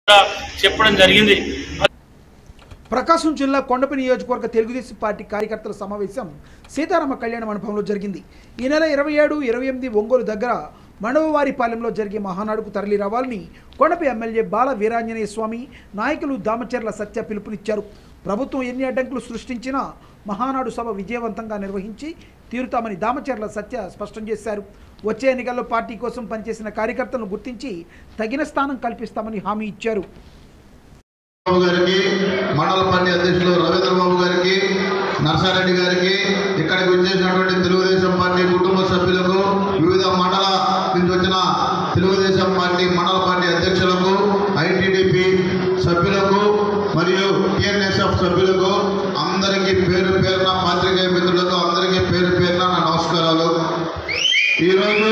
చెప్పడం జరిగింది ప్రకాశం జిల్లా కొండపి నియోజకవర్గ తెలుగుదేశం పార్టీ కార్యకర్తల సమావేశం సీతారామ కళ్యాణ మండపంలో జరిగింది ఈ నెల ఇరవై ఏడు ఇరవై ఎనిమిది ఒంగోలు దగ్గర మండవవారిపాలెంలో జరిగే మహానాడుకు తరలి రావాలని కొండపి ఎమ్మెల్యే బాల వీరాంజనేయ స్వామి నాయకులు దామచర్ల సత్య పిలుపునిచ్చారు ప్రభుత్వం ఎన్ని అడ్డంకులు సృష్టించినా మహానాడు సభ విజయవంతంగా నిర్వహించి తీరుతామని దామచర్ల సత్య స్పష్టం చేశారు వచ్చే ఎన్నికల్లో పార్టీ కోసం పనిచేసిన కార్యకర్తలను గుర్తించి తగిన స్థానం కల్పిస్తామని హామీ ఇచ్చారు బాబు గారికి మండల పార్టీ అధ్యక్షులు రవీంద్ర బాబు గారికి నర్సారెడ్డి గారికి ఇక్కడికి వచ్చేసినటువంటి తెలుగుదేశం పార్టీ కుటుంబ సభ్యులకు వివిధ మండల నుంచి వచ్చిన తెలుగుదేశం పార్టీ మండల పార్టీ అధ్యక్షులకు ఐటీడీపీ సభ్యులకు మరియు టిఎన్ఎస్ఎఫ్ సభ్యులకు అందరికీ పేరు పేరున పాత్రికేయ మిత్రులకు అందరికీ పేరు పేరున నా నమస్కారాలు ఈరోజు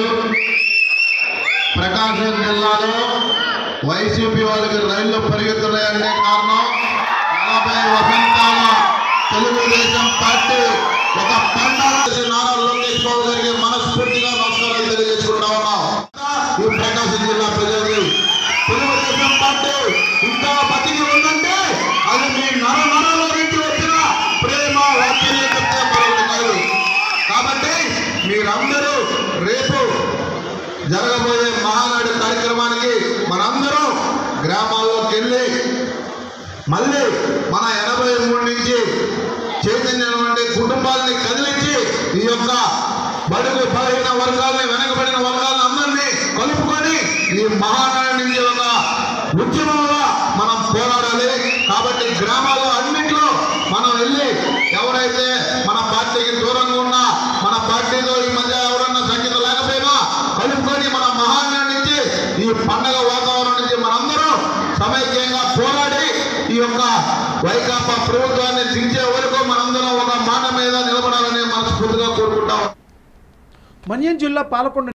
ప్రకాశం జిల్లాలో వైసీపీ వాళ్ళకి రైళ్లు పరిగెత్తున్నాయంటే కారణం నలభై వసంతాల తెలుగుదేశం పార్టీ ఒక పండుగ నారా లోకేష్ బాబు గారికి మనస్ఫూర్తిగా నమస్కారాలు తెలియజేసుకుంటా ఉన్నాం ఈ ప్రకాశం జిల్లా ప్రజలు తెలుగుదేశం పార్టీ ఇంకా బతికి ఉందంటే అది మీ నర నరాల నుంచి వచ్చిన ప్రేమ వాక్యం చెప్తే మరొకటి కాదు కాబట్టి మీరందరూ రేపు జరగబోయే మహానాడు కార్యక్రమానికి మనందరం గ్రామాల్లోకి వెళ్ళి మళ్ళీ మన ఎనభై మూడు నుంచి చైతన్యటువంటి కుటుంబాలని కదిలించి ఈ యొక్క బడుగు బలహీన వర్గాలని వెనకబడిన వర్గాలను అందరినీ కలుపుకొని ఈ మహానాడు నుంచి ఒక ఉద్యమంగా మనం పోరాడాలి కాబట్టి గ్రామాల్లో అన్నింటిలో మనం వెళ్ళి ఎవరైతే మన పార్టీకి దూరంగా ఉన్నా మన పార్టీలో ఈ మధ్య ఎవరన్నా సంగీతం లేకపోయినా కలుపుకొని మన మహానాడు నుంచి ఈ పండగ వాతావరణం నుంచి మనందరం సమైక్యంగా పోరాడి ఈ యొక్క వైకాపా ప్రభుత్వాన్ని దించే వరకు మనందరం ఒక మాట మీద నిలబడాలని మనస్ఫూర్తిగా కోరుకుంటాం మన్యం జిల్లా పాలకొండ